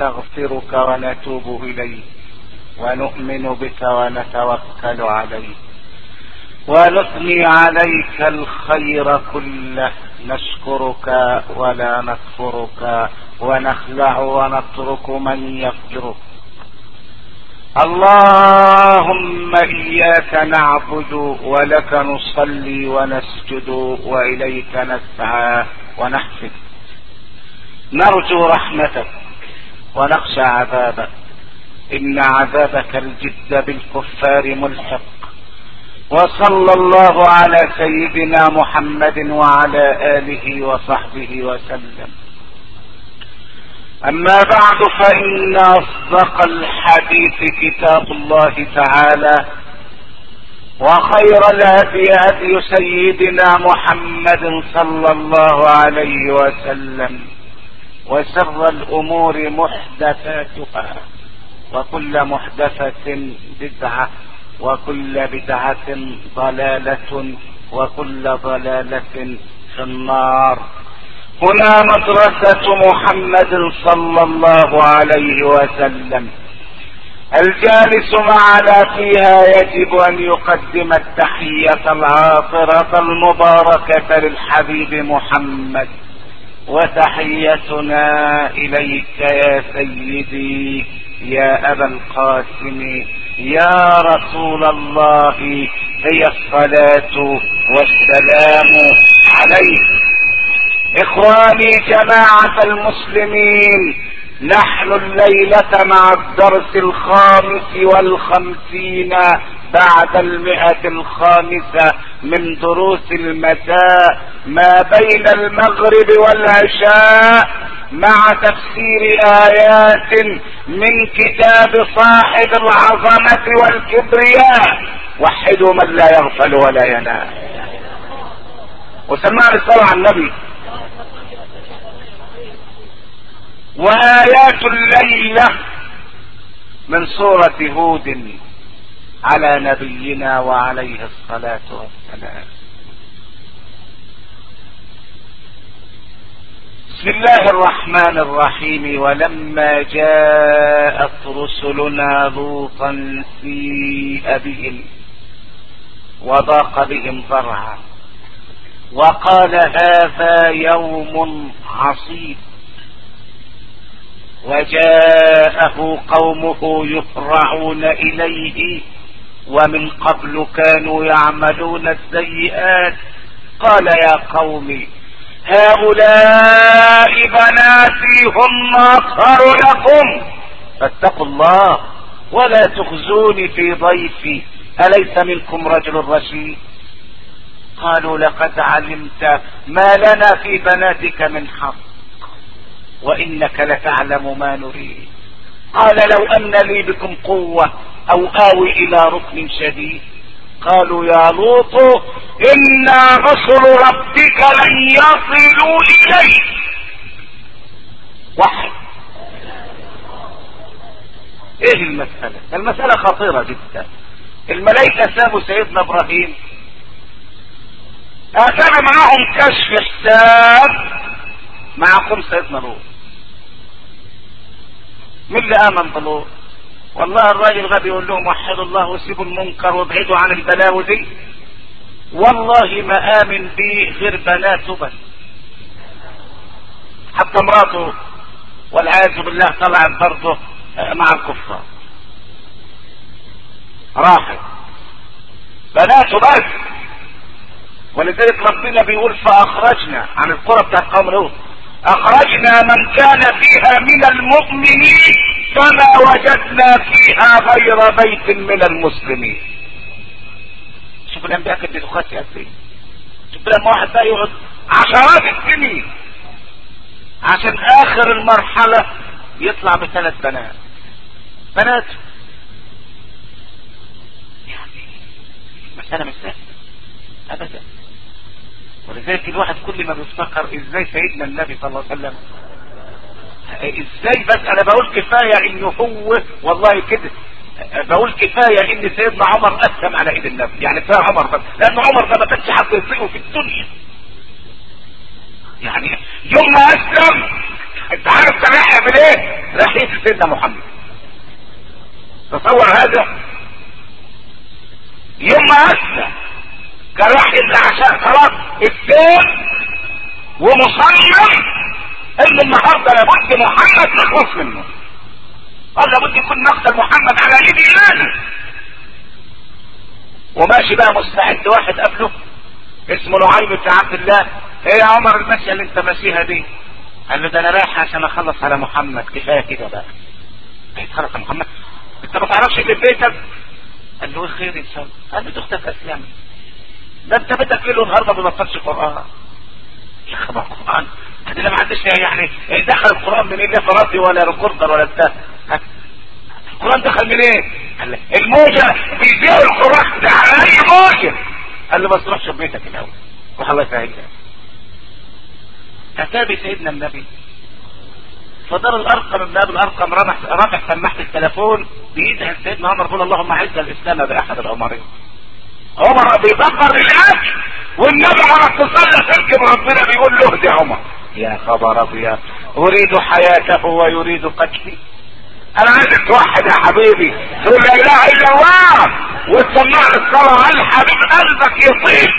نستغفرك ونتوب اليك ونؤمن بك ونتوكل عليك ونثني عليك الخير كله نشكرك ولا نكفرك ونخلع ونترك من يفجرك اللهم اياك نعبد ولك نصلي ونسجد واليك نسعى ونحفد نرجو رحمتك ونخشى عذابك ان عذابك الجد بالكفار ملحق وصلى الله على سيدنا محمد وعلى اله وصحبه وسلم اما بعد فان اصدق الحديث كتاب الله تعالى وخير الهدي هدي سيدنا محمد صلى الله عليه وسلم وشر الامور محدثاتها وكل محدثة بدعة وكل بدعة ضلالة وكل ضلالة في النار هنا مدرسة محمد صلى الله عليه وسلم الجالس معنا فيها يجب ان يقدم التحية العاطرة المباركة للحبيب محمد وتحيتنا اليك يا سيدي يا ابا القاسم يا رسول الله هي الصلاة والسلام عليك اخواني جماعة المسلمين نحن الليلة مع الدرس الخامس والخمسين بعد المئة الخامسة من دروس المساء ما بين المغرب والعشاء مع تفسير ايات من كتاب صاحب العظمة والكبرياء وحدوا من لا يغفل ولا ينام وسمعنا الصلاة على النبي وآيات الليلة من سورة هود على نبينا وعليه الصلاة والسلام بسم الله الرحمن الرحيم ولما جاءت رسلنا لوطا سيء بهم وضاق بهم ذرعا وقال هذا يوم عصيب وجاءه قومه يفرعون اليه ومن قبل كانوا يعملون السيئات قال يا قوم هؤلاء بناتي هم اطهر لكم فاتقوا الله ولا تخزوني في ضيفي اليس منكم رجل رشيد قالوا لقد علمت ما لنا في بناتك من حق وانك لتعلم ما نريد قال لو ان لي بكم قوة او اوي الى ركن شديد قالوا يا لوط انا رسل ربك لن يصلوا اليك واحد ايه المسألة المسألة خطيرة جدا الملائكة سابوا سيدنا ابراهيم اتى معاهم كشف حساب معكم سيدنا لوط مين اللي امن بلوط والله الراجل غبي يقول لهم وحدوا الله وسيبوا المنكر وابعدوا عن البلاوي دي والله ما امن بيه غير بناته بس حتى مراته والعياذ بالله طلعت برضه مع الكفار راحت بناته بس ولذلك ربنا بيقول فاخرجنا عن القرى بتاعت قوم لوط اخرجنا من كان فيها من المؤمنين فما وجدنا فيها غير بيت من المسلمين شوف الانبياء كانت بتخاتي قد ايه شوف لما واحد بقى يقعد عشرات السنين عشان اخر المرحلة يطلع بثلاث بنات بنات يعني مسألة مش سهلة ابدا ولذلك الواحد كل ما بيفتكر ازاي سيدنا النبي صلى الله عليه وسلم ازاي بس انا بقول كفاية انه هو والله كده بقول كفاية ان سيدنا عمر اسلم على ايد النبي يعني كفاية عمر بس لان عمر ده ما كانش حد يطيقه في الدنيا يعني يوم ما اسلم انت عارف كان رايح يعمل ايه؟ رايح الوحيد سيدنا محمد تصور هذا يوم ما اسلم كان راح يبنى عشان خلاص السيف ومصمم ان النهارده لابد محمد نخلص منه قال لابد يكون مقتل محمد على يد ايمانه وماشي بقى مستعد واحد قبله اسمه نعيم بن عبد الله ايه يا عمر المشيه اللي انت ماشيها دي قال له ده انا رايح عشان اخلص على محمد كفايه كده بقى هيتخلص على محمد انت ما تعرفش اللي في بيتك قال له ايه خير ان شاء الله قال له اختك اسلمت ده انت بيتك ليل ونهار ما بيبطلش قران يا خبر قران ده ما عندش يعني دخل القران من ايه فراسي ولا ريكوردر ولا بتاع القران دخل منين؟ إيه؟ قال الموجه بيذيع القران ده على اي موجه قال له بس روح شوف بيتك الاول روح الله يسهل اتى بسيدنا النبي فدار الارقم من باب الارقم رمح رافع سماعه التليفون بيدعي سيدنا عمر يقول اللهم اعز الاسلام باحد العمرين عمر بيدبر الاكل والنبي على اتصال سلك ربنا بيقول له اهدي عمر يا خبر ابيض اريد حياته ويريد قتلي انا عايزك توحد يا حبيبي تقول لا اله الا الله وتسمع الصلاه على حبيب قلبك يطيب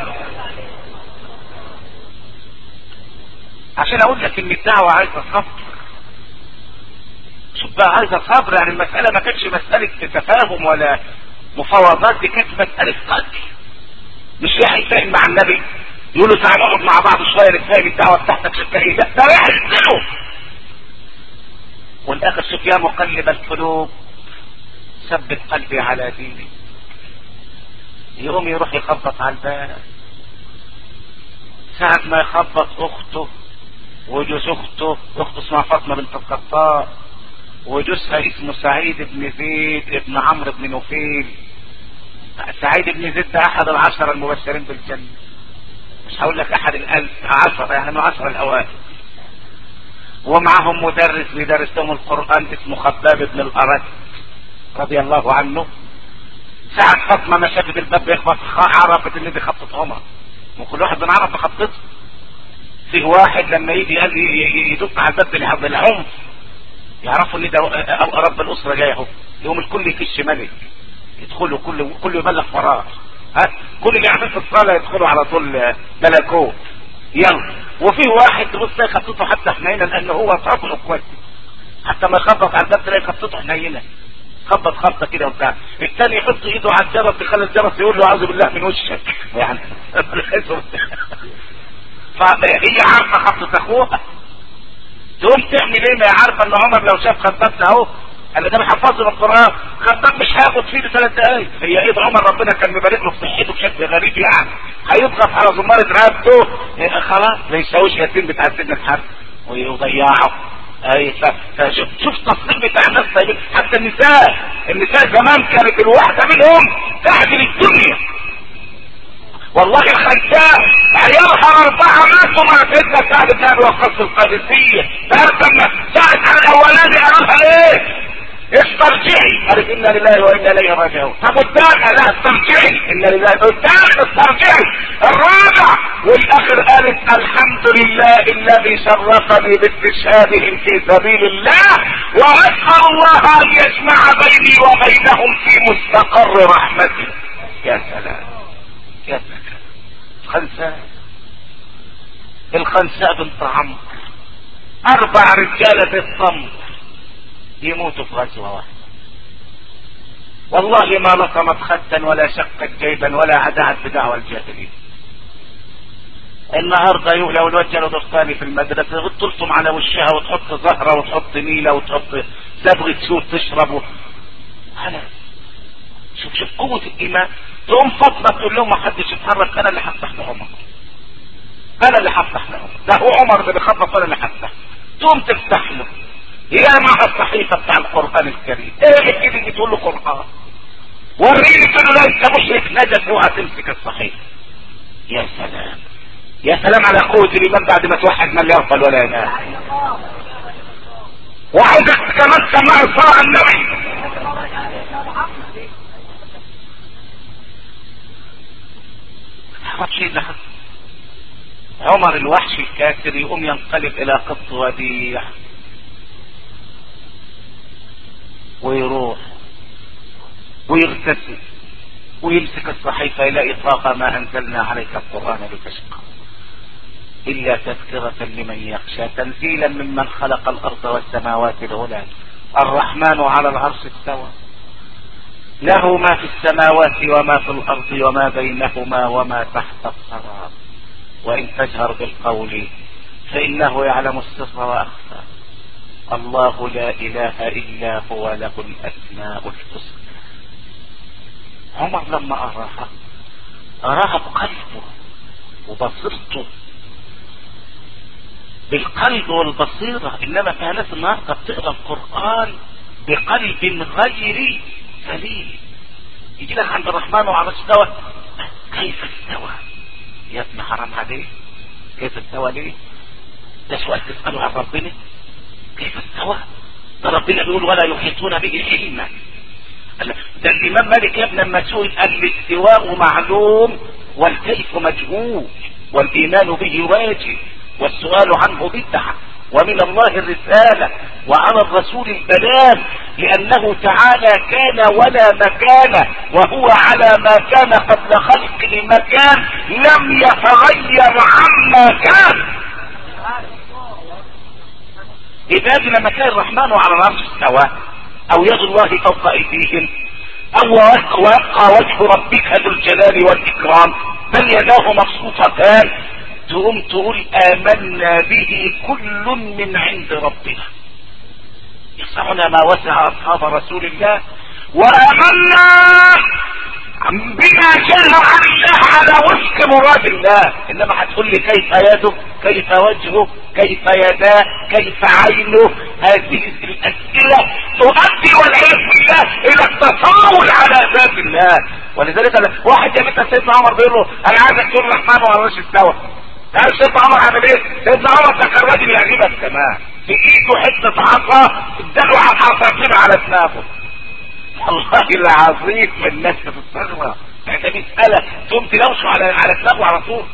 عشان اقول لك ان الدعوه عايزه صبر شوف بقى عايزه صبر يعني المساله ما كانتش مساله تفاهم ولا مفاوضات دي كانت مساله قتل مش رايح يتفاهم مع النبي يقول له تعالى نقعد مع بعض شويه نتفاهم الدعوه بتاعتك شكلها ايه ده رايح يقتله والاخر شوف يا مقلب القلوب ثبت قلبي على ديني يقوم يروح يخبط على الباب ساعة ما يخبط اخته وجوز اخته اخته اسمها فاطمة بنت الخطاب وجوزها اسمه سعيد بن زيد ابن عمرو بن نفيل سعيد بن زيد ده احد العشرة المبشرين بالجنة مش هقول لك احد الالف عشرة يعني من عشرة الاوائل ومعهم مدرس بيدرس لهم القرآن اسمه خباب بن الأرد رضي الله عنه ساعة فاطمة ما شافت الباب بيخبط عرفت ان دي خطة عمر وكل واحد بنعرف بخطته في واحد لما يجي قال يدق على الباب بالعنف يعرفوا ان ده رب الاسره جاي اهو يقوم الكل يكش ملك يدخلوا كل كل يبلغ فراغ ها كل اللي قاعدين في الصاله يدخلوا على طول بلكوت يلا وفي واحد تبص تلاقي خطته حتى حنينه لان هو طبعه كويس حتى ما يخبط على الباب تلاقي خطته حنينه خبط خبطه كده وبتاع الثاني يحط ايده على الجرس يخلي الجرس يقول له اعوذ بالله من وشك يعني فهي عارفه خطه اخوها تقوم تعمل ايه ما هي عارفه ان عمر لو شاف خطاب ده اهو قال ده بيحفظه من القران خطاب مش هياخد فيه ثلاث دقايق هي ايد عمر ربنا كان مبارك له في صحته بشكل غريب يعني هيضغط على زمارة رقبته إيه خلاص ما يساويش يتيم بتاع سيدنا الحرب ويضيعه اي فشوف شوف تصنيف بتاع الناس طيبين حتى النساء النساء زمان كانت الواحده منهم تعدل الدنيا والله الخنساء عيالها أربعة ماتوا مع سيدنا سعد بن أبي وقاص القادسية تعرف لما سعد على الأولاني قالوا لها إيه؟ استرجعي قالت إنا لله وإنا إليه راجعون طب والثاني قال لها استرجعي إنا لله والثالث استرجعي الرابع والآخر قالت الحمد لله الذي شرفني باستشهادهم في سبيل الله وأسأل الله أن يجمع بيني وبينهم في مستقر رحمته يا سلام يا سلام الخنساء الخنساء بنت عمرو اربع رجاله في الصمت يموتوا في غزوه واحده والله ما لطمت خدا ولا شقت جيبا ولا عدعت بدعوى الجاهلين النهارده لو الواد جاله دستاني في المدرسه تلطم على وشها وتحط زهره وتحط نيله وتحط صبغه سود تشرب خلاص شوف شوف قوه الايمان تقوم فاطمه تقول لهم ما حدش يتحرك انا اللي هفتح لعمر انا اللي هفتح لعمر ده هو عمر اللي بيخبط انا اللي هفتح تقوم تفتح له يا مع الصحيفه بتاع القران الكريم ايه كده تقول له قران وريني تقول له لا انت مشرك نجس اوعى تمسك الصحيفه يا سلام يا سلام على قوه الايمان بعد ما توحد من لا يغفل ولا ينام وعايزك كمان تسمع الصلاه على النبي شيء لحظة عمر الوحش الكافر يقوم ينقلب الى قط وديع ويروح ويغتسل ويمسك الصحيفة يلاقي طاقة ما أنزلنا عليك القرآن لتشقى إلا تذكرة لمن يخشى تنزيلا ممن خلق الأرض والسماوات العلى الرحمن على العرش استوى له ما في السماوات وما في الأرض وما بينهما وما تحت الثرى وإن تجهر بالقول فإنه يعلم السر وأخفى الله لا إله إلا هو له الأسماء الحسنى عمر لما أراها أراها بقلبه وبصيرته بالقلب والبصيرة إنما في ناس النهارده بتقرا القرآن بقلب غير سليم يجي لك عند الرحمن وعلى استوى كيف استوى يا ابن حرام عليك كيف استوى ليه ده سؤال تسأله عن ربنا كيف استوى ده ربنا بيقول ولا يحيطون به علما ده الامام مالك يا ابن لما سئل قال الاستواء معلوم والكيف مجهول والايمان به واجب والسؤال عنه بدعه ومن الله الرسالة وعلى الرسول البلاغ لأنه تعالى كان ولا مكان وهو على ما كان قبل خلق المكان لم يتغير عما كان إذا لما كان الرحمن على العرش استوى أو يد الله فوق أيديهم أو ويبقى وجه ربك ذو الجلال والإكرام بل يداه مبسوطتان تقوم تقول آمنا به كل من عند ربنا يسعنا ما وسع أصحاب رسول الله وآمنا بما شرع عن الله على وفق مراد الله انما هتقول لي كيف يده كيف وجهه كيف يداه كيف عينه هذه الاسئله تؤدي والعياذ بالله الى التطاول على ذات الله ولذلك واحد يا مثل سيدنا عمر بيقول له انا عايزك تقول الرحمن وعلى وش استوى قال سيدنا عمر عمل ايه؟ سيدنا عمر ده كان راجل يعجبك السماء في ايده حته عصا اداله عصافير على دماغه والله العظيم الناس بتستغرب انت بيسألك تقوم تلوشه على على دماغه على طول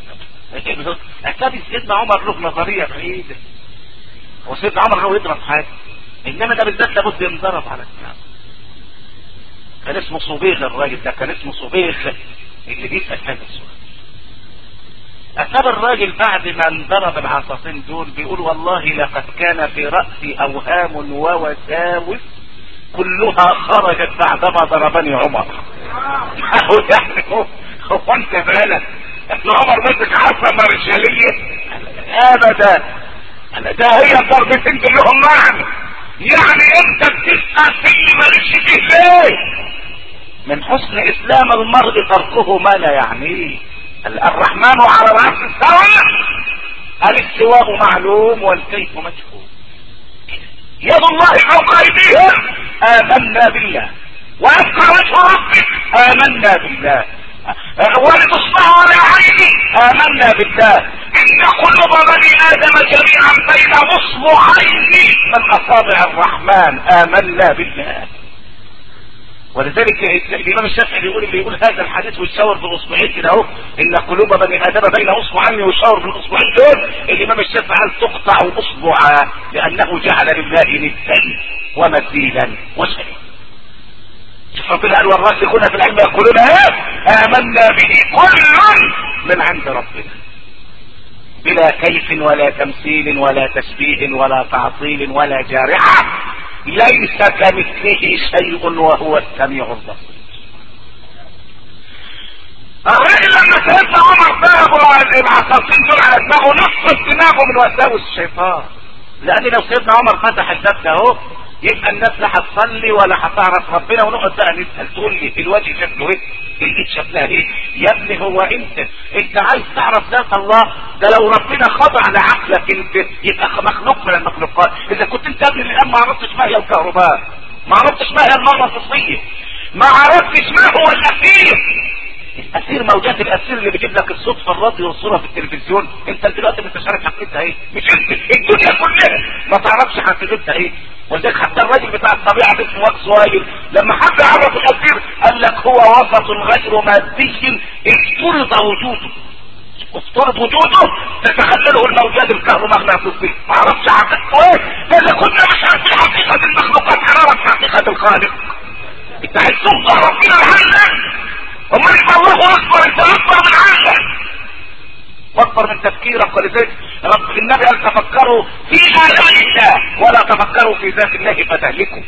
اتابي سيدنا عمر له نظرية بعيدة هو سيدنا عمر هو يضرب حاجة انما ده بالذات لابد ينضرب على دماغه كان اسمه صبيغ الراجل ده كان اسمه صبيغ اللي بيسأل هذا السؤال أتابع الراجل بعد ما انضرب العصاصين دول بيقول والله لقد كان في رأسي أوهام ووساوس كلها خرجت بعدما ضربني عمر اهو يعني هو انت بالك ابن عمر مسك حصه مرشاليه ابدا ده هي الضربتين كلهم معنى يعني انت بتسال في مالش فيه ليه من حسن اسلام المرء تركه ما لا يعنيه الرحمن على العرش استوى الاستواء معلوم والكيف مجهول يد الله فوق ايديهم امنا بالله ويبقى وجه ربك امنا بالله ولتصبح على عيني امنا بالله ان قلوب بني ادم جميعا بين اصبعين من اصابع الرحمن امنا بالله ولذلك الامام الشافعي بيقول اللي يقول هذا الحديث ويشاور باصبعين كده اهو ان قلوب بني ادم بين اصبعين ويشاور بالاصبعين دول الامام الشافعي قال تقطع الاصبع لانه جعل لله ندا ومثيلا وشريكا شوف ربنا قال والراسخون في العلم يقولون ايه امنا به كل من عند ربنا بلا كيف ولا تمثيل ولا تشبيه ولا تعطيل ولا جارحه ليس كمثله شيء وهو السميع البصير الراجل لما سيدنا عمر ضرب العصاصين دول على دماغه نصف دماغه من وساوس الشيطان لان لو سيدنا عمر فتح الباب ده اهو يبقى الناس لا هتصلي ولا هتعرف ربنا ونقعد بقى نسال تقول لي الوجه شكله ايه؟ الايد شكلها ايه؟ يا ابني هو انت انت عايز تعرف ذات الله ده لو ربنا خضع لعقلك انت يبقى مخلوق من المخلوقات اذا كنت انت قبل الان ما عرفتش ما هي الكهرباء ما عرفتش ما هي المغناطيسيه ما عرفتش ما هو الاثير الاسير موجات الاسير اللي بيجيب لك الصوت في الراديو والصوره في التلفزيون انت دلوقتي مش عارف حقيقتها ايه مش الدنيا كلها ما تعرفش حقيقتها ايه ولذلك حتى الراجل بتاع الطبيعه اسمه واكس وايل لما حب يعرف الاسير قال لك هو وسط غير مادي افترض وجوده افترض وجوده تتخلله الموجات الكهرومغناطيسيه ما اعرفش حقيقته ايه اذا كنا مش عارفين حقيقه المخلوقات هنعرف حقيقه انت عايز تبقى ربنا لعندك امال يبقى الله اكبر انت اكبر من عندك واكبر من تفكيرك ولذلك رب النبي قال تفكروا في الاء الله ولا تفكروا في ذات الله فتهلكوا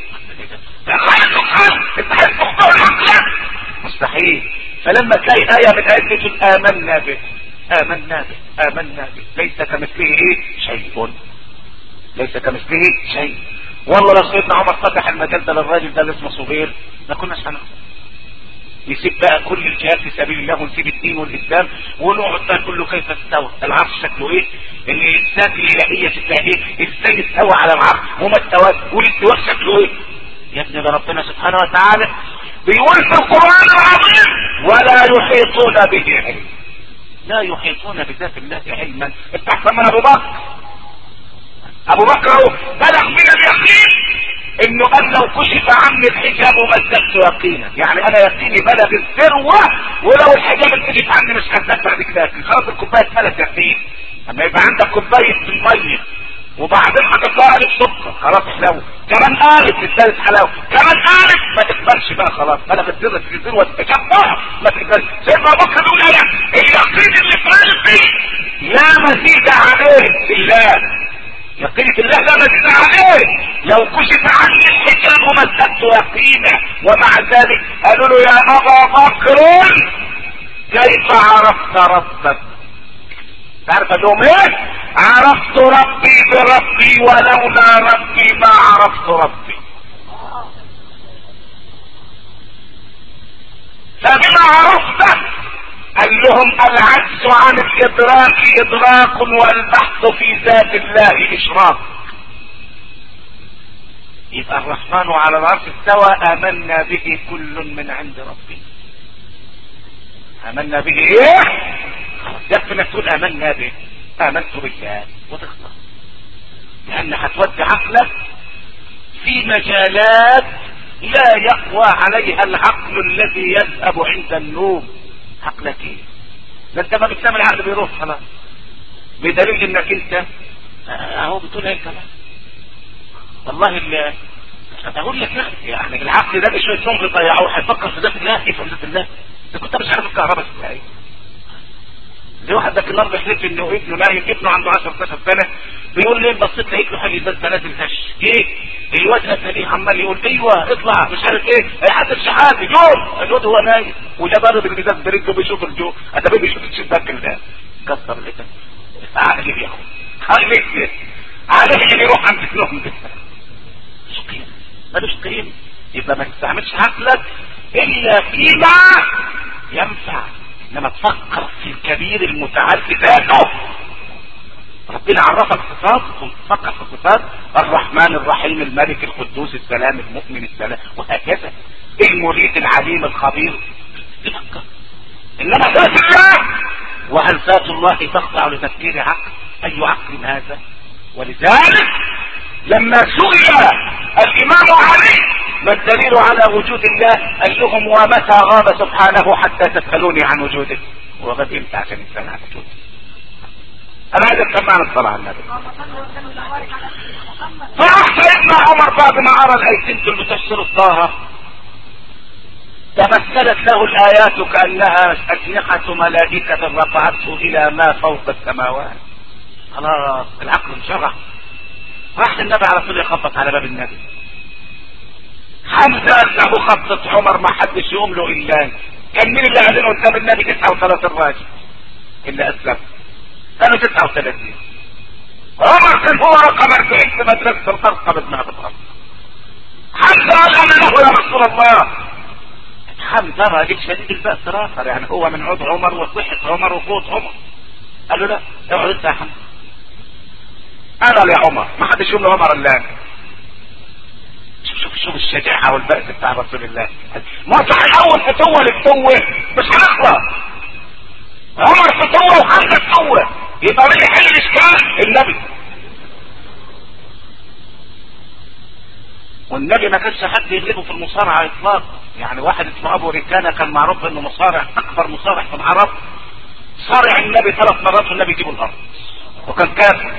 انت عايز تختار عقلك مستحيل فلما تلاقي آية من آيات تقول آمنا به آمنا به آمنا به ليس كمثله إيه شيء ليس كمثله شيء والله لو سيدنا عمر فتح المجال ده للراجل ده اللي اسمه صغير ما كناش هنعرف نسيب بقى كل الجهاد في سبيل الله ونسيب الدين والاسلام ونقعد بقى كله كيف استوى العرش شكله ايه الانسان الالهيه شكلها ايه ازاي استوى على العرش وما استواش والاستواء شكله ايه يا ابني ده ربنا سبحانه وتعالى بيقول في القران العظيم ولا يحيطون به علما لا يحيطون بذات الله علما استحسن من ابو بكر ابو بكر اهو بلغ من اليقين انه قال لو كشف عني الحجاب ما ازددت يقينا يعني انا يقيني بلغ الذروه ولو الحجاب انكشف عني مش هزداد بعد كده خلاص الكوبايه اتملت يقين اما يبقى عندك كوبايه الميه وبعدين هتطلع لك سكر خلاص حلاوه كمان قالت الثالث حلاوه كمان قالت ما تقبلش بقى خلاص بلغت ذره في الذروه تكبرها ما تقبلش سيدنا ابو بكر بيقول ايه اليقين اللي في قلبي لا مزيد عليه بالله يقين في الله لا مزيد عليه لو كشف عني الحجاب ما ازددت يقينا ومع ذلك قالوا له يا ابا بكر كيف عرفت ربك تعرف لهم ايه عرفت ربي بربي ولولا ربي ما عرفت ربي فبما عرفته قال لهم العجز عن الادراك ادراك والبحث في ذات الله اشراك يبقى الرحمن على العرش استوى امنا به كل من عند ربي امنا به ايه يكفي انك تقول امنا به امنت بالله وتختار لان هتودي عقلك في مجالات لا يقوى عليها العقل الذي يذهب عند النوم عقلك ايه ده انت ما بتسمع العقل بيروح خلاص بدليل انك انت اهو بتقول ايه كلام والله اللي اقول لك لا يعني العقل ده شويه نوم بيضيعوه هيفكر في ذات الله كيف في ذات الله انت كنت مش عارف الكهرباء ازاي زي واحد ذاك النهارده حلف انه ابنه نايم ابنه عنده 10 12 سنه بيقول لي بصيت لقيت له حاجه بس نازل هش ايه الواد اتاريه عمال يقول ايوه اطلع مش عارف ايه حد الشحاتي جول الواد هو نايم وده ضارب الجزاز برجله بيشوف الجو ده بيشوف الشباك ده كسر لك عقلي يا اخو عقلي عقلي يروح عند النوم ده مش قيمه ملوش قيمه يبقى ما تستعملش عقلك الا فيما ينفع انما تفكر في الكبير المتعال في ذاته ربنا عرفك صفات تفكر في صفات الرحمن الرحيم الملك القدوس السلام المؤمن السلام وهكذا المريد العليم الخبير تفكر انما ذات الله وهل ذات الله تخضع لتفكير عقل اي عقل هذا ولذلك لما سئل الامام علي ما الدليل على وجود الله قال لهم ومتى غاب سبحانه حتى تسألوني عن وجوده وغد امتى عشان الانسان عن وجوده انا عايز اسمعنا الصلاة على النبي فراح سيدنا عمر بعد ما ارى الايتين اللي تفسير الطه تمثلت له الايات كانها اجنحه ملائكه رفعته الى ما فوق السماوات خلاص العقل انشرح راح النبي على طول يخبط على باب النبي حمزه له خبطة عمر ما حدش يقوم له الا كان مين اللي قاعدين قدام النبي 39 راجل اللي اسلم كانوا 39 عمر كان هو رقم 40 في مدرسه الارقم ابن ابي طالب حمزه قال انا له يا رسول الله حمزه راجل شديد البأس راخر يعني هو من عود عمر وصحة عمر وقوت عمر قال له لا اقعد انت يا حمزه انا يا عمر ما حدش يقول له عمر الا انا شوف شوف شوف الشجاعة والبأس بتاع رسول الله ما صح اول فتوة لفتوة مش هنخلص عمر فتوة وخمسة فتوة يبقى مين يحل الاشكال النبي والنبي ما كانش حد يغلبه في المصارعة اطلاقا يعني واحد اسمه ابو ركانة كان معروف انه مصارع اكبر مصارع في العرب صارع النبي ثلاث مرات والنبي يجيبه الارض وكان كافر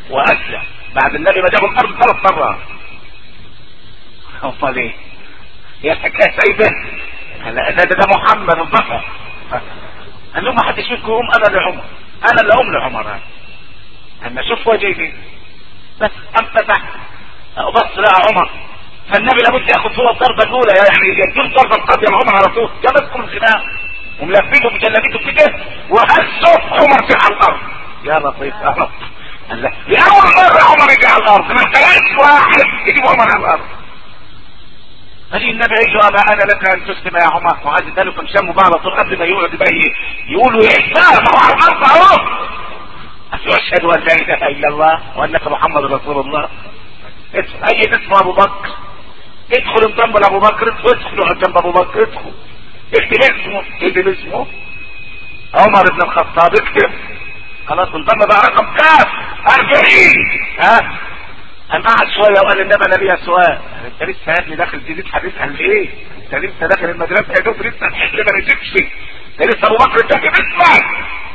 واسلم بعد النبي ما جابوا الارض ثلاث مرات امال ايه هي الحكايه سايبه ده, ده, ده محمد البصر قال لهم ما حدش فيكم يقوم انا لعمر انا اللي اقوم لعمر اما اشوف وجهي فين بس قام فتح بص لقى عمر فالنبي لابد ياخد هو الضربه الاولى يعني يديله الضربه القاضيه لعمر على طول جابتكم الخناق وملبيته بجلابيته كده وهزه عمر في على الارض يا لطيف يا رب قال لا لاول مره عمر يجي على الارض ما تلاقيش واحد يجيب عمر على الارض فجي النبي قال له اما انا لك ان تسلم يا عمر وعايز اداله كم شموا بقى على طول قبل ما يقعد بقى يقولوا ايه ما هو على الارض اهو اشهد ان لا اله الا الله وانك محمد رسول الله اي اسم ابو بكر ادخل انضم لابو بكر ادخل جنب ابو بكر ادخل اكتب اسمه اكتب اسمه عمر بن الخطاب اكتب خلاص انضم بقى رقم كام 40 ها قام قعد شويه وقال النبي انا ليا سؤال انت لسه يا ابني داخل جديد حديث عن ايه؟ انت لسه داخل المدرسه يا دوب لسه الحل ما نسيتش انت لسه ابو بكر انت كاتب اسمك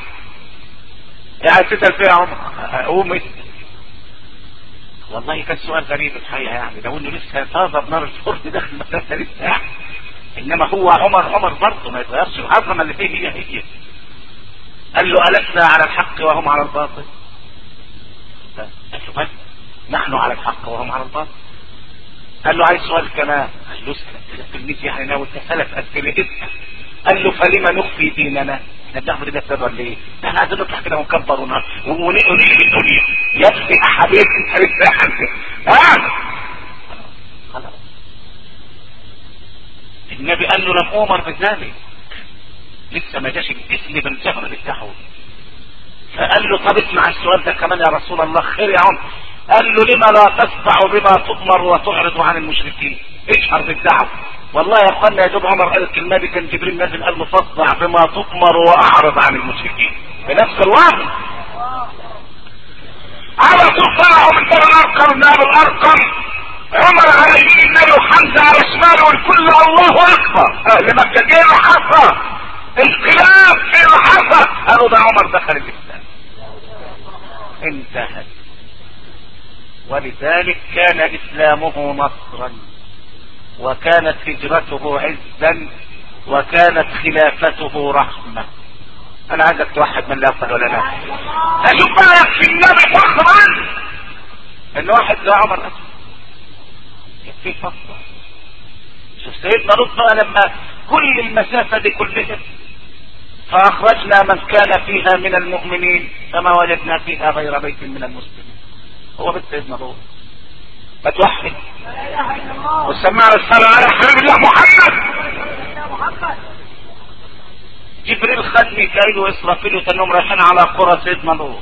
قاعد تسال فيها يا عمر قوم والله كان سؤال غريب الحقيقه يعني لو انه لسه طازه بنار الفرن داخل المدرسه لسه يعني انما هو عمر عمر برضه ما يتغيرش العظمه اللي فيه هي هي قال له ألسنا على الحق وهم على الباطل قال له بس نحن على الحق وهم على الباطل قال له عايز سؤال كمان قال له اسال تلميذ يعني ناوي تسالك اسئله اسال قال له فلما نخفي ديننا احنا بنعمل ده بسبب ليه؟ ده احنا عايزين نطلع كده ونكبر ونقلب الدنيا يا ابني حبيبي حبيبي ها خلاص النبي قال له لم امر بذلك لسه ما جاش الاسم بالجهر بالدعوه فقال له طب اسمع السؤال ده كمان يا رسول الله خير يا عمر قال له لما لا تصدع بما تؤمر وتعرض عن المشركين اشهر بالدعوه والله يا اخوانا يا دوب عمر قال الكلمه دي كان جبريل نازل قال له فاصدع بما تؤمر واعرض عن المشركين في نفس الوقت على طول طلعوا من دار الارقم من ابو الارقم عمر على يمين النبي وحمزه على شماله والكل الله اكبر اهل مكه جه اللي حصل انقلاب في اللي حصل قالوا ده عمر دخل الاسلام انتهت ولذلك كان اسلامه نصرا وكانت هجرته عزا وكانت خلافته رحمة انا عايزك توحد من لا يقبل ولا لا اشوف بقى في النبي فخرا ان واحد زي عمر اسود يكفيه فخر شوف سيدنا لوط بقى لما كل المسافة دي كلها فاخرجنا من كان فيها من المؤمنين فما وجدنا فيها غير بيت من المسلمين هو بيت سيدنا لوط ما توحد والسماعة الصلاة على حبيب الله محمد جبريل خد ميكائيل واسرافيل وتنهم رايحين على قرى سيدنا لوط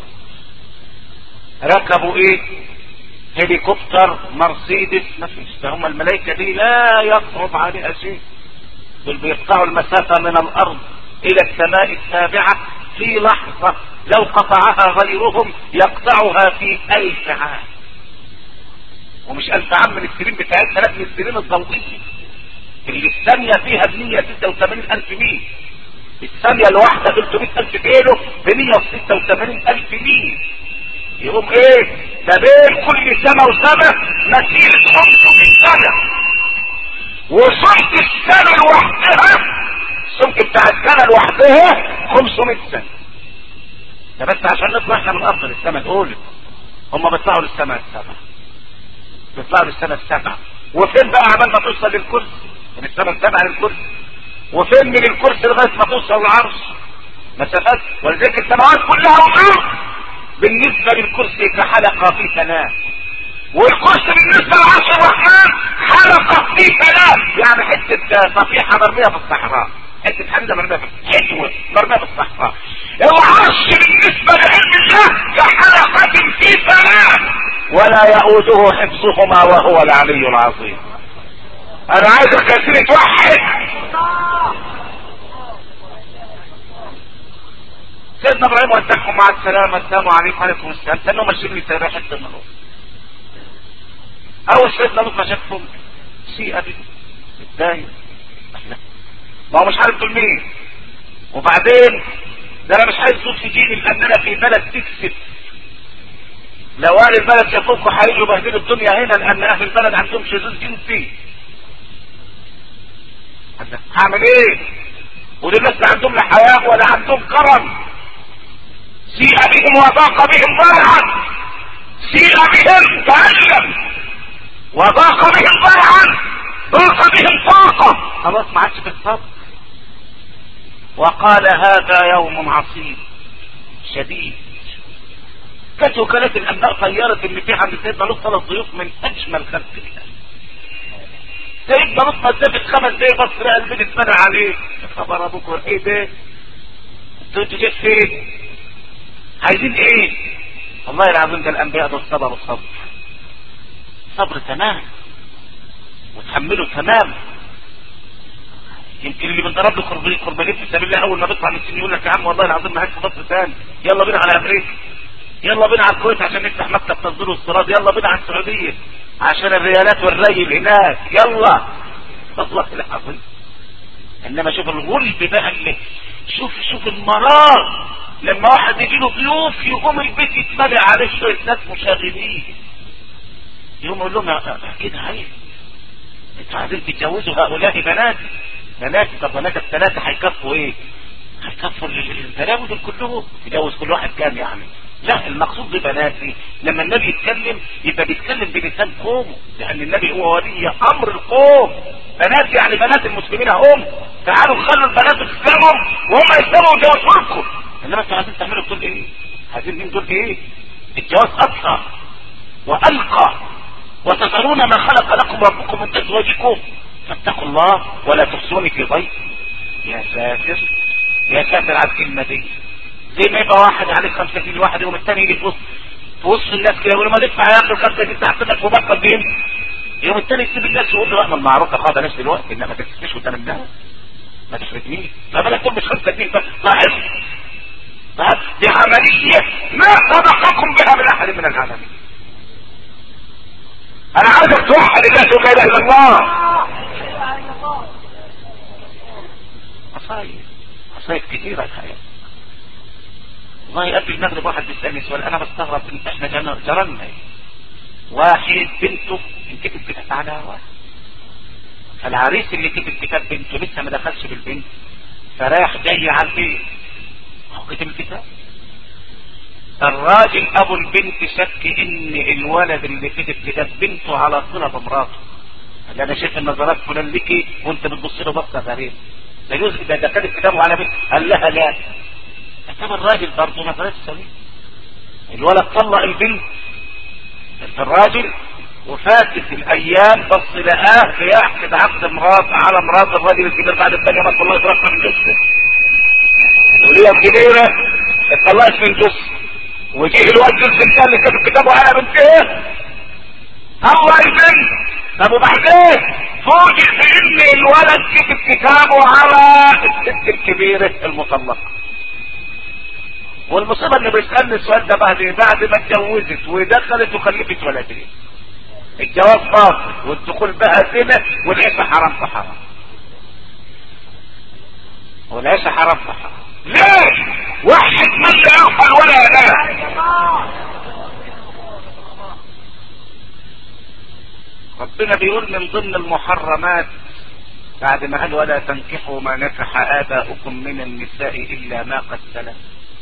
ركبوا ايه هليكوبتر مرسيدس ما فيش ده هم الملائكة دي لا يصعب عليها شيء دول بيقطعوا المسافة من الارض الى السماء السابعة في لحظة لو قطعها غيرهم يقطعها في الف عام ومش الف عام من السنين بتاعتنا لا من السنين الضوئية اللي الثانية فيها ب 186 الف ميل الثانية الواحدة 300 الف كيلو ب 186 الف ميل يقوم ايه ده بين كل سنة وسنة مسيرة 500 سنة وسمك السنة لوحدها السمك بتاع السنة لوحدها 500 سنة ده بس عشان نطلع احنا من الارض للسماء الاولى هم بيطلعوا للسماء السبعة بيطلعوا للسماء السبعة وفين بقى عمال ما توصل للكرسي من السماء السبعة للكرسي وفين من الكرسي لغاية ما توصل للعرش مسافات ولذلك السماوات كلها وجود بالنسبة للكرسي كحلقة في ثلاث والكرسي بالنسبة لعرش الرحمن حلقة في ثلاث يعني حتة صفيحة مرمية في الصحراء حتة حديدة مرمية في حتوة مرمية في الصحراء العرش بالنسبة لعلم الله كحلقة في ثلاث ولا يؤوده حفظهما وهو العلي العظيم انا عايزك يا سيدي توحد سيدنا ابراهيم ودعهم مع السلامة السلام عليكم وعليكم السلام كانوا ماشيين لي تابع حتة من اول سيدنا لوط ما شافهم سيئة بي اتضايق ما هو مش عارف دول مين وبعدين ده انا مش عايز صوت في جيبي لان انا في بلد تكسب لو اهل البلد شافوكوا هيجوا بهدلوا الدنيا هنا لان اهل البلد عندهم شذوذ جنسي هعمل ايه ودول الناس لا عندهم لا حياء ولا عندهم كرم سيء بهم وضاق بهم ضرعا سيء بهم تعلم وضاق بهم ضرعا ضاق بهم طاقة خلاص ما عادش في الصبر وقال هذا يوم عصيب شديد كانت وكالة الانباء طيرت ان في عند سيدنا لوط ثلاث ضيوف من اجمل خلق الله سيدنا لوط مسافة خمس دقايق بص لقى البيت اتمنع عليه خبر ابوك ايه ده انتوا انتوا جيت فين عايزين ايه والله العظيم ده الانبياء دول صبروا الصبر صبر تمام وتحملوا تمام يمكن اللي بنضرب له قربانين قربانين في سبيل الله اول ما بيطلع من السن يقول لك يا عم والله العظيم ما هيك مصر ثاني يلا بينا على امريكا يلا بينا على الكويت عشان نفتح مكتب تصدير واستيراد يلا بينا على السعوديه عشان الريالات والريل هناك يلا والله العظيم انما شوف الغلب بقى اللي شوف شوف المرار لما واحد يجي له ضيوف يقوم البيت يتملئ عليه شويه ناس مشاغبين يقوم يقول لهم كده عيب انتوا عايزين تتجوزوا هؤلاء بنات بنات طب بنات الثلاثه هيكفوا ايه؟ هيكفوا البلاوي دول كلهم يجوز كل واحد كام يعني لا المقصود ببناتي لما النبي يتكلم يبقى بيتكلم بلسان قومه لان النبي هو ولي امر القوم بنات يعني بنات المسلمين هم تعالوا خلوا البنات يسلموا وهم يسلموا يجوزوا لكم انما انتوا عايزين تعملوا دول ايه؟ عايزين مين دول ايه؟ الجواز اقصى والقى وتذرون ما خلق لكم ربكم من ازواجكم فاتقوا الله ولا تخزوني في ضيف يا ساتر يا ساتر على الكلمه دي زي ما يبقى واحد عليه 5 كيلو واحد يوم الثاني يجي في وسط في وسط الناس كده يقول ما تدفع يا اخي 5 كيلو تحتك وبطل بين يوم الثاني يسيب الناس يقول له اعمل معروف اخد نفس الوقت انما ما تكسبش قدام الناس ما تفرقنيش لا بالك تقول مش 5 جنيه بس لاحظ دي عملية ما سبقكم بها من احد من العالمين انا عايزك توحد الله تقول لا اله الا الله مصايب مصايب كثيرة الحياة والله قبل المغرب واحد بيسألني سؤال انا بستغرب ان احنا جرالنا واحد بنته انكتب كتاب على واحد فالعريس اللي كتب كتاب بنته لسه ما دخلش بالبنت فرايح جاي على البيت هو كتب الكتاب الراجل ابو البنت شك ان الولد اللي كتب كتاب بنته على صله بمراته قال انا شايف النظرات فلان ليكي وانت بتبص له بصه غريبه ده جزء ده ده كاتب كتابه على بنت قال لها لا كتاب الراجل برضه نظرات سليمه الولد طلق البنت الراجل وفاتت الايام بص لقاه بيحكي عقد مرات على مرات الراجل الكبير بعد الثانيه ما الله يترقى من جثه وليه الكبيره اتطلقت من جثه وجيه الواد جزء الثاني كتب كتابه على بنت ايه الله البنت طب وبعدين فوجئ بان الولد كتب كتابه على الست الكبيره المطلقه والمصيبة اللي بيسألني السؤال ده بعد بعد ما اتجوزت ودخلت وخلفت ولدين الجواز باطل والدخول بها زنا والعيشة حرام في حرام والعيشة حرام في حرام ليه واحد من لا يغفل ولا ينام ربنا بيقول من ضمن المحرمات بعد ما قال ولا تنكحوا ما نكح آباؤكم من النساء إلا ما قد سلف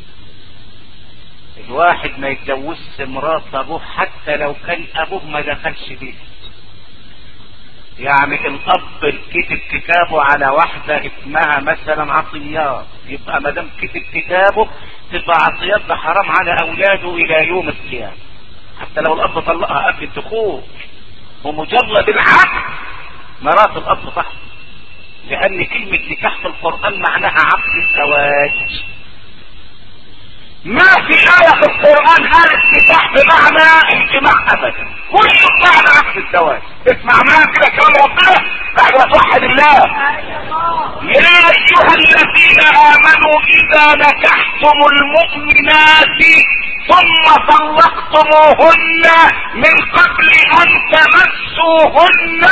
الواحد ما يتجوزش مرات ابوه حتى لو كان ابوه ما دخلش بيه يعني الاب كتب كتابه على واحدة اسمها مثلا عطيات يبقى ما دام كتب كتابه تبقى عطيات ده حرام على اولاده الى يوم القيامة حتى لو الاب طلقها قبل الدخول ومجرد العقد مرات الاب صح لان كلمة نكاح في القرآن معناها عقد الزواج ما في آية في القرآن قالت نكاح بمعنى اجتماع أبدا كل معنى عقد الزواج اسمع معايا كده كلام ربنا بعد ما توحد الله يا أيها الذين آمنوا إذا نكحتم المؤمنات ثم طلقتموهن من قبل أن تمسوهن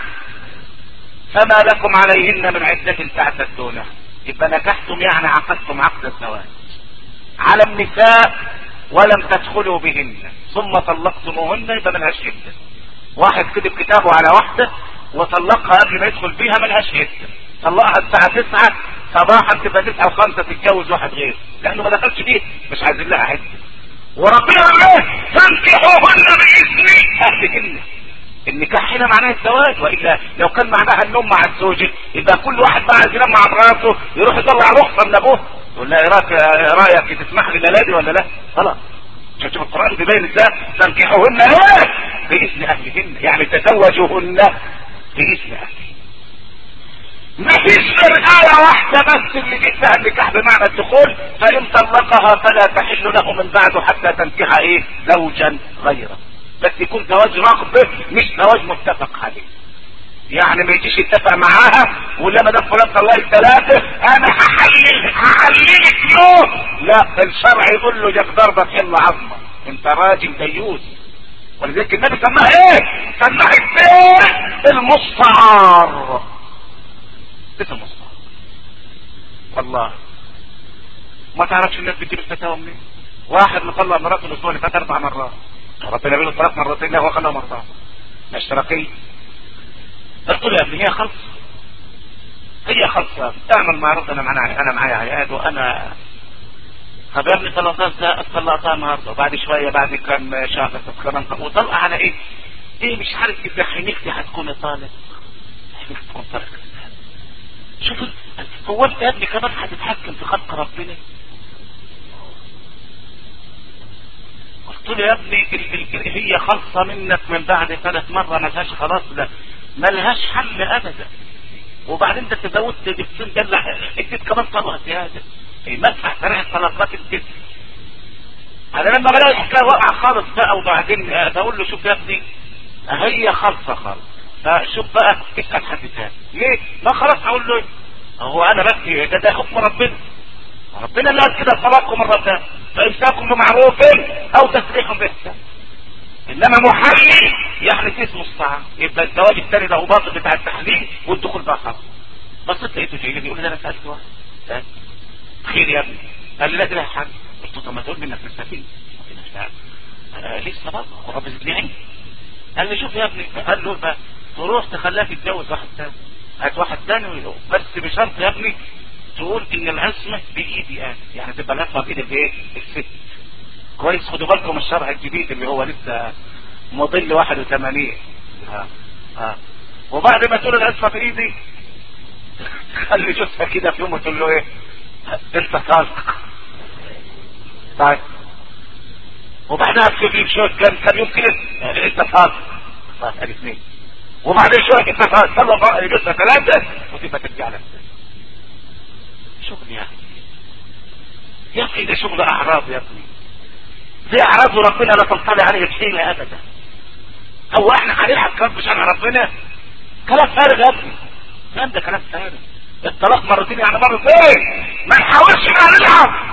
فما لكم عليهن من عدة تعتدونها يبقى نكحتم يعني عقدتم عقد الزواج على النساء ولم تدخلوا بهن ثم طلقتموهن يبقى ملهاش عدة واحد كتب كتابه على واحدة وطلقها قبل ما يدخل بيها ملهاش عدة طلقها الساعة 9 صباحا تبقى 9 و5 تتجوز واحد غير لانه ما دخلش فيه مش عايزين لها عده وربنا قال تنكحوهن باذن اهلهن النكاح هنا معناه الزواج والا لو كان معناها النوم مع الزوجة يبقى كل واحد بقى عايز ينام مع مراته يروح يطلع رخصه من ابوه يقول لها ايه رايك إيه رايك تسمح لي ليلادي ولا لا؟ خلاص عشان تشوف القران بيبين ازاي تنكحوهن ايه؟ باذن اهلهن يعني تزوجوهن باذن اهلهن ما فيش غير آية واحدة بس اللي جيت فيها النكاح بمعنى الدخول فإن طلقها فلا تحل له من بعده حتى تنكح إيه زوجا غيره بس يكون زواج رغبة مش زواج متفق عليه يعني ما يجيش يتفق معاها ولا ما دام فلان طلقت ثلاثة انا هحلل هحللك يوم لا الشرع يقول له جاب ضربة حل عظمة انت راجل ديوث ولذلك النبي سماها ايه؟ سماها البيع المستعار اسم المستعار والله ما تعرفش الناس بتجيب الفتاوى منين؟ واحد مطلق مراته الاسبوع اللي فات اربع مرات ربنا بيقول الطلاق مرتين لا هو خلاها مرتين اشتراكية قلت له يا ابني هي خلص هي خلصة اعمل معروف انا معايا انا معايا عياد وانا طب يا ابني طلقتها ازاي طلقتها النهارده وبعد شويه بعد كام شهر كمان وطلقه على ايه؟ ايه مش عارف اذا حنيختي هتكوني طالق حنيختي تكون طالق شوف هو انت يا ابني كمان هتتحكم في خلق ربنا قلت له يا ابني ال ال هي خلصة منك من بعد ثلاث مرة ملهاش خلاص لا ملهاش حل ابدا وبعدين انت تزودت جبتين دلع اديت كمان طلقة زيادة في مدفع سريع الطلقات اديت انا لما بلاقي الحكاية واقعة خالص بقى وبعدين بقول له شوف يا ابني هي خالصة خالص فشوف بقى اسأل حد تاني ليه؟ ما خلاص هقول له هو انا بس ده ده حكم ربنا ربنا اللي قال كده طلاقكم مرتين فامساكم بمعروف او تسريح باحسان انما محلل يعني في اسمه الصعب يبقى الزواج الثاني ده باطل بتاع التحليل والدخول بقى خلاص بصيت لقيته جاي لي يقول لي انا سالت واحد خير يا ابني قال لي لا ده حاجه قلت له طب ما تقول منك مستفيد آه لسه برضه ورب زدني عيني قال لي شوف يا ابني قال له بقى تروح تخليها تتجوز واحد ثاني هات واحد ثاني بس بشرط يا ابني تقول ان العصمة بايدي انا يعني تبقى العصمة بايد الايه الست كويس خدوا بالكم من الشرع الجديد اللي هو لسه مضل 81 ها ها وبعد ما تقول العصمة في ايدي خلي جوزها كده في يوم وتقول له ايه انت صادق طيب وبعدها بكيف شوية كان كان يوم كده انت صادق طيب الاثنين وبعدين شوية انت صادق طلع بقى جوزها ثلاثة وتبقى ترجع لك شغل يا اخي يا اخي ده شغل اعراض يا ابني دي اعراض ربنا لا تنطلع عليه بحيلة ابدا هو احنا هنلعب كلام بشرع ربنا كلام فارغ يا ابني الكلام ده كلام فارغ الطلاق مرتين يعني مرتين ما نحاولش بقى نلعب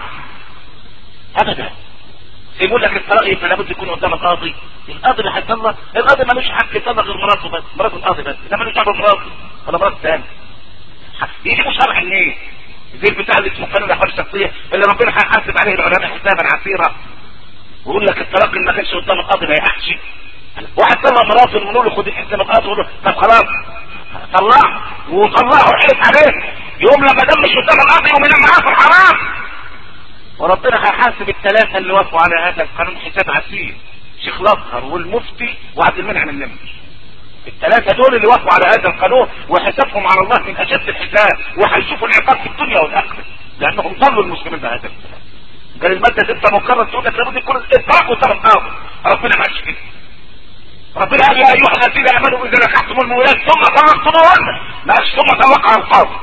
ابدا يقول لك الطلاق يبقى لابد يكون قدام القاضي القاضي اللي هيطلق القاضي ملوش حق يطلق غير مراته بس مرات القاضي بس ده ملوش حق مراته ولا مرات ثاني يجيبوا شرح منين زي البتاع اللي اسمه قانون الاحوال الشخصيه اللي ربنا هيحاسب عليه العلماء حسابا عسيرا ويقول لك الطلاق اللي ما كانش قدام القاضي ما يحكش واحد طلع مراته يقول له خد الحساب القاضي يقول له طب خلاص طلع وطلعه وحلف عليه يوم لما دام مش قدام القاضي يقوم ينام معاه في الحرام وربنا هيحاسب الثلاثه اللي وافقوا على هذا القانون حساب عسير شيخ الازهر والمفتي وعبد المنعم النمر الثلاثة دول اللي وافقوا على هذا القانون وحسابهم على الله من أشد الحساب وهيشوفوا العقاب في الدنيا والآخرة لأنهم ضلوا المسلمين بهذا الكلام قال المادة ستة مكرر تقول لك لابد يكون الإطلاق وثمان قاضي ربنا ماشي كده ربنا قال يا أيها الذين آمنوا إذا نكحتم المولاد ثم طلقتموهن ماشي ثم طلقها القاضي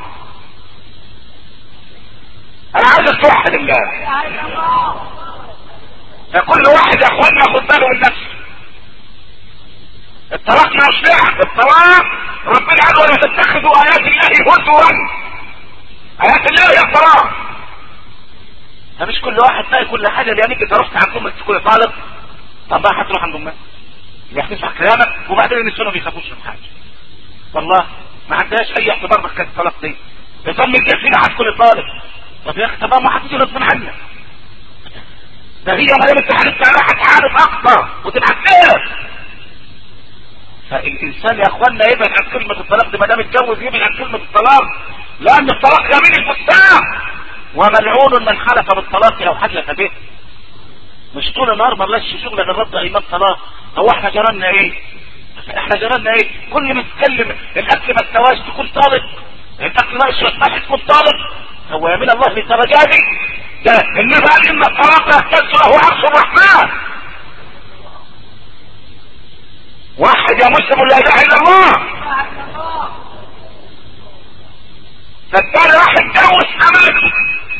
أنا عايز توحد الله فكل واحد يا اخوانا ياخد باله من نفسه الطلاق مش لعب الطلاق ربنا قال ولا تتخذوا ايات الله هزوا ايات الله هي الطلاق فمش كل واحد بقى كل حاجه اللي يعني انت رحت عند امك تكون طالب طب بقى هتروح عند امك اللي هتسمع كلامك وبعدين النسوان ما بيخافوش من حاجه والله ما عندهاش اي اعتبار بحكايه الطلاق دي بتم الجسيمه هتكون طالب طب يا اخي طب ما هتيجي غصب عنك ده هي ما دام انت هتبقى راح تحارب اكتر وتبقى كتير فالانسان يا اخوانا يبعد عن كلمة الطلاق دي ما دام اتجوز يبعد عن كلمة الطلاق لان الطلاق يمين الفستان وملعون من حلف بالطلاق او حلف به مش طول النهار ما لش شغل غير رد ايمان طلاق هو احنا جرالنا ايه احنا جرالنا ايه كل ما تتكلم الاكل ما استواش تكون طالب الاكل ما يشرب تكون طالب هو يمين الله للدرجه دي ده النبي قال ان الطلاق يهتز له عرش الرحمن واحد يا مسلم لا اله الا الله فالتاني راح اتجوز حماته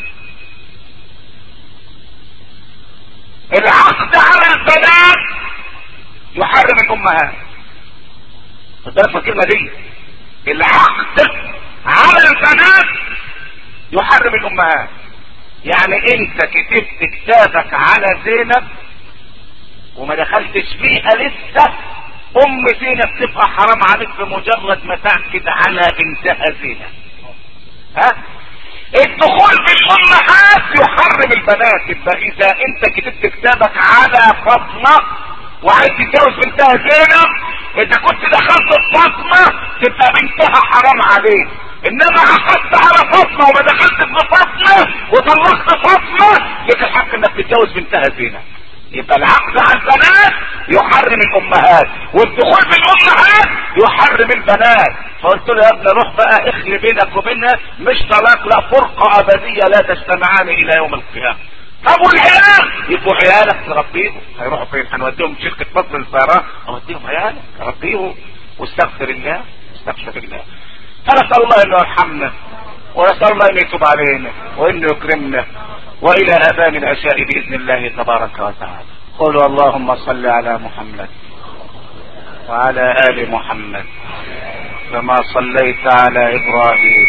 العقد على البنات يحرم الامهات خد بالك من الكلمه دي العقد على البنات يحرم الامهات يعني انت كتبت كتابك على زينب وما دخلتش فيها لسه ام زينب تبقى حرام عليك بمجرد ما تاكد على بنتها زينب ها الدخول بالامهات يحرم البنات يبقى اذا انت كتبت كتابك على فاطمه وعايز تتجوز بنتها زينب اذا كنت دخلت فاطمه تبقى بنتها حرام عليك انما اخذت على فاطمه وما دخلت بفاطمه وطلقت فاطمه لك الحق انك تتجوز بنتها زينب يبقى العقد على البنات يحرم الامهات والدخول بالامهات يحرم البنات فقلت له يا ابني روح بقى اخلي بينك وبينها مش طلاق لا فرقه ابديه لا تجتمعان الى يوم القيامه طب والعيال يبقوا عيالك تربيهم هيروحوا فين هنوديهم شركه فضل السيارات اوديهم عيالك تربيهم واستغفر الله استغفر الله فنسال الله انه يرحمنا ونسال الله انه يتوب علينا وانه يكرمنا والى اذان العشاء باذن الله تبارك وتعالى قولوا اللهم صل على محمد وعلى ال محمد كما صليت على ابراهيم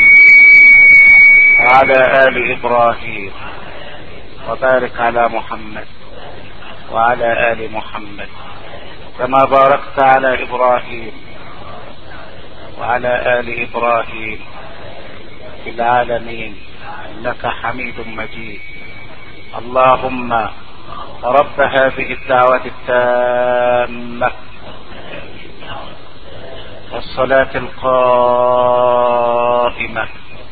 وعلى ال ابراهيم وبارك على محمد وعلى ال محمد كما باركت على ابراهيم وعلى ال ابراهيم في العالمين انك حميد مجيد اللهم رب هذه الدعوة التامة والصلاة القائمة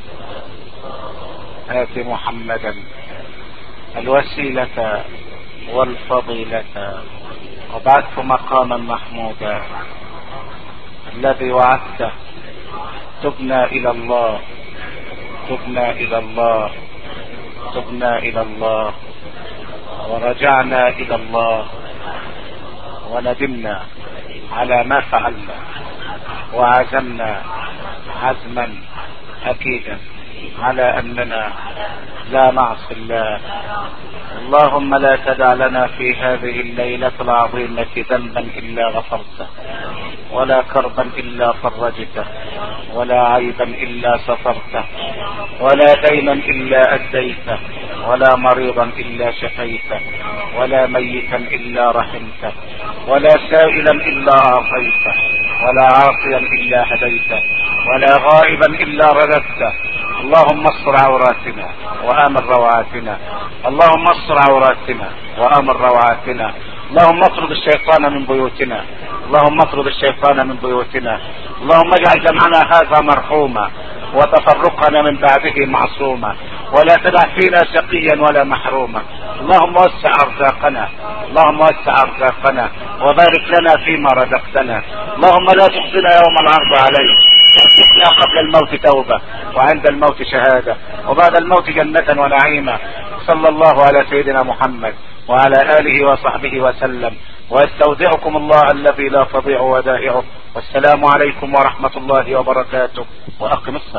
آت محمدا الوسيلة والفضيلة وبعثه مقاما محمودا الذي وعدته تبنا الى الله تبنا الى الله تبنا الى الله ورجعنا الى الله وندمنا على ما فعلنا وعزمنا عزما اكيدا على اننا لا نعصي الله اللهم لا تدع لنا في هذه الليلة العظيمة ذنبا الا غفرته ولا كربا الا فرجته ولا عيبا الا سترته ولا دينا الا اديته ولا مريضا الا شفيته ولا ميتا الا رحمته ولا سائلا الا اعطيته ولا عاصيا الا هديته ولا غائبا الا رددته اللهم استر عوراتنا وامن روعاتنا اللهم استر عوراتنا وامن روعاتنا اللهم اطرد الشيطان من بيوتنا اللهم اطرد الشيطان من بيوتنا اللهم اجعل جمعنا هذا مرحوما وتفرقنا من بعده معصوما ولا تدع فينا شقيا ولا محروما اللهم وسع ارزاقنا اللهم وسع ارزاقنا وبارك لنا فيما رزقتنا اللهم لا تخزنا يوم العرض عليك وارزقنا قبل الموت توبة وعند الموت شهادة وبعد الموت جنة ونعيما صلى الله على سيدنا محمد وعلى آله وصحبه وسلم واستودعكم الله الذي لا تضيع ودائعه والسلام عليكم ورحمة الله وبركاته وأقم الصلاة